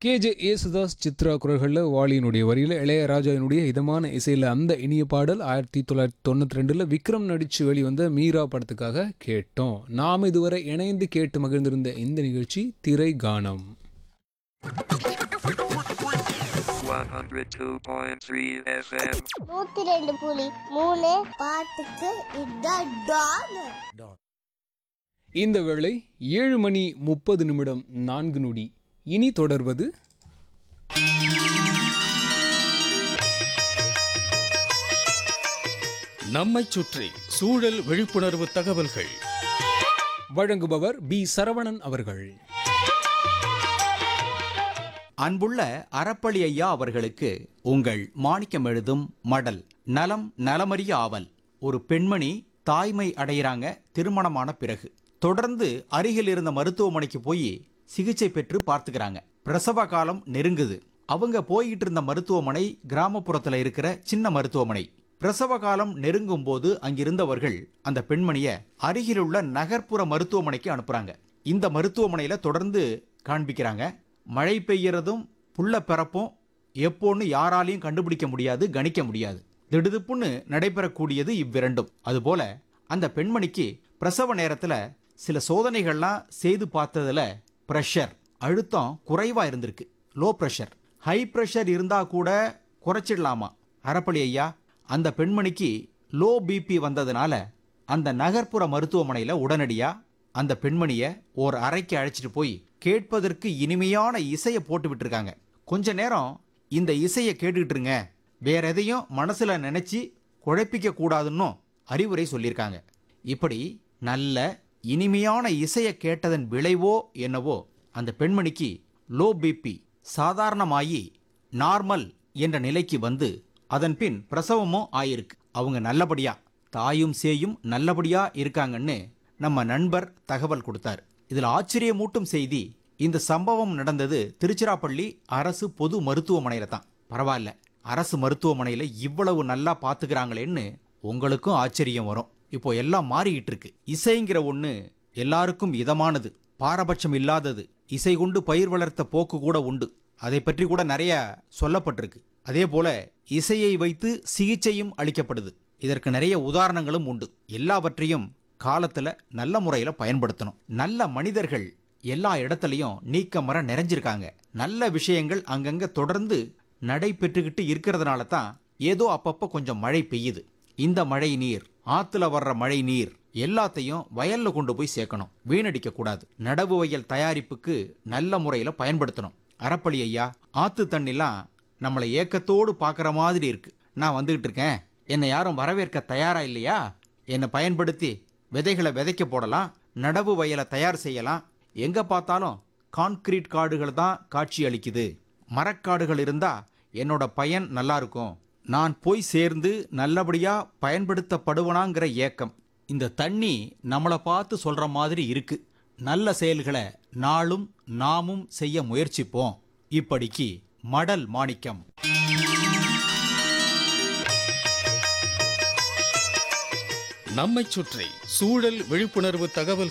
K J Yesudas Chitra குரல்களில் வாலியினுடைய வரியில் இளையராஜாவினுடைய இதமான இசையில் அந்த இனிய பாடல் ஆயிரத்தி தொள்ளாயிரத்தி தொண்ணூற்றி ரெண்டில் விக்ரம் நடித்து வெளிவந்த மீரா படத்துக்காக கேட்டோம் நாம் இதுவரை இணைந்து கேட்டு மகிழ்ந்திருந்த இந்த நிகழ்ச்சி திரை கானம் 102.3 FM. நூத்தி ரெண்டு புலி மூணு பாட்டுக்கு இதான் டான் இந்த வேளை ஏழு மணி முப்பது நிமிடம் நான்கு நொடி இனி தொடர்வது நம்மைச் சுற்றி சூழல் விழிப்புணர்வு தகவல்கள் வழங்குபவர் பி சரவணன் அவர்கள் அன்புள்ள அறப்பளி ஐயா அவர்களுக்கு உங்கள் மாணிக்கம் எழுதும் மடல் நலம் நலமறிய ஆவல் ஒரு பெண்மணி தாய்மை அடையிறாங்க திருமணமான பிறகு தொடர்ந்து அருகில் இருந்த மருத்துவமனைக்கு போய் சிகிச்சை பெற்று பார்த்துக்கிறாங்க பிரசவ காலம் நெருங்குது அவங்க போய்கிட்டு இருந்த மருத்துவமனை கிராமப்புறத்துல இருக்கிற சின்ன மருத்துவமனை பிரசவ காலம் நெருங்கும் போது அங்கிருந்தவர்கள் அந்த பெண்மணிய அருகிலுள்ள நகர்ப்புற மருத்துவமனைக்கு அனுப்புறாங்க இந்த மருத்துவமனையில தொடர்ந்து காண்பிக்கிறாங்க மழை பெய்யறதும் புள்ள பிறப்பும் எப்போன்னு யாராலையும் கண்டுபிடிக்க முடியாது கணிக்க முடியாது திடுதிப்புன்னு நடைபெறக்கூடியது இவ்விரண்டும் அதுபோல அந்த பெண்மணிக்கு பிரசவ நேரத்துல சில சோதனைகள்லாம் செய்து பார்த்ததுல பிரஷர் அழுத்தம் குறைவா இருந்திருக்கு லோ பிரஷர் ஹை பிரஷர் இருந்தா கூட குறைச்சிடலாமா அறப்பளி ஐயா அந்த பெண்மணிக்கு லோ பிபி வந்ததுனால அந்த நகர்ப்புற மருத்துவமனையில உடனடியா அந்த பெண்மணிய ஓர் அறைக்கு அழைச்சிட்டு போய் கேட்பதற்கு இனிமையான இசையை போட்டு விட்டுருக்காங்க கொஞ்ச நேரம் இந்த இசையை கேட்டுக்கிட்டு இருங்க வேற எதையும் மனசுல நினைச்சு குழப்பிக்க கூடாதுன்னும் அறிவுரை சொல்லியிருக்காங்க இப்படி நல்ல இனிமையான இசையை கேட்டதன் விளைவோ என்னவோ அந்த பெண்மணிக்கு லோ பிபி சாதாரணமாயி நார்மல் என்ற நிலைக்கு வந்து அதன் பின் பிரசவமும் ஆயிருக்கு அவங்க நல்லபடியா தாயும் சேயும் நல்லபடியா இருக்காங்கன்னு நம்ம நண்பர் தகவல் கொடுத்தார் இதுல ஆச்சரியமூட்டும் செய்தி இந்த சம்பவம் நடந்தது திருச்சிராப்பள்ளி அரசு பொது மருத்துவமனையில தான் பரவாயில்ல அரசு மருத்துவமனையில இவ்வளவு நல்லா பாத்துக்கிறாங்களேன்னு உங்களுக்கும் ஆச்சரியம் வரும் இப்போ எல்லாம் மாறிக்கிட்டு இருக்கு இசைங்கிற ஒண்ணு எல்லாருக்கும் இதமானது பாரபட்சம் இல்லாதது இசை கொண்டு பயிர் வளர்த்த போக்கு கூட உண்டு அதை பற்றி கூட நிறைய சொல்லப்பட்டிருக்கு அதே போல இசையை வைத்து சிகிச்சையும் அளிக்கப்படுது இதற்கு நிறைய உதாரணங்களும் உண்டு எல்லாவற்றையும் காலத்துல நல்ல முறையில பயன்படுத்தணும் நல்ல மனிதர்கள் எல்லா இடத்துலையும் நீக்கமர நிறைஞ்சிருக்காங்க நல்ல விஷயங்கள் அங்கங்க தொடர்ந்து நடைபெற்றுக்கிட்டு இருக்கிறதுனால தான் ஏதோ அப்பப்ப கொஞ்சம் மழை பெய்யுது இந்த மழை நீர் ஆத்துல வர்ற மழை நீர் எல்லாத்தையும் வயல்ல கொண்டு போய் சேர்க்கணும் வீணடிக்க கூடாது நடவு வயல் தயாரிப்புக்கு நல்ல முறையில பயன்படுத்தணும் அறப்பளி ஐயா ஆத்து தண்ணிலாம் நம்மளை ஏக்கத்தோடு பார்க்குற மாதிரி இருக்கு நான் வந்துகிட்டு இருக்கேன் என்னை யாரும் வரவேற்க தயாரா இல்லையா என்னை பயன்படுத்தி விதைகளை விதைக்க போடலாம் நடவு வயலை தயார் செய்யலாம் எங்க பார்த்தாலும் கான்கிரீட் காடுகள் தான் காட்சி அளிக்குது மரக்காடுகள் இருந்தா என்னோட பயன் நல்லா இருக்கும் நான் போய் சேர்ந்து நல்லபடியா பயன்படுத்தப்படுவனாங்கிற ஏக்கம் இந்த தண்ணி நம்மளை பார்த்து சொல்ற மாதிரி இருக்கு நல்ல செயல்களை நாளும் நாமும் செய்ய முயற்சிப்போம் இப்படிக்கு மடல் மாணிக்கம் நம்மைச் சுற்றி சூழல் விழிப்புணர்வு தகவல்கள்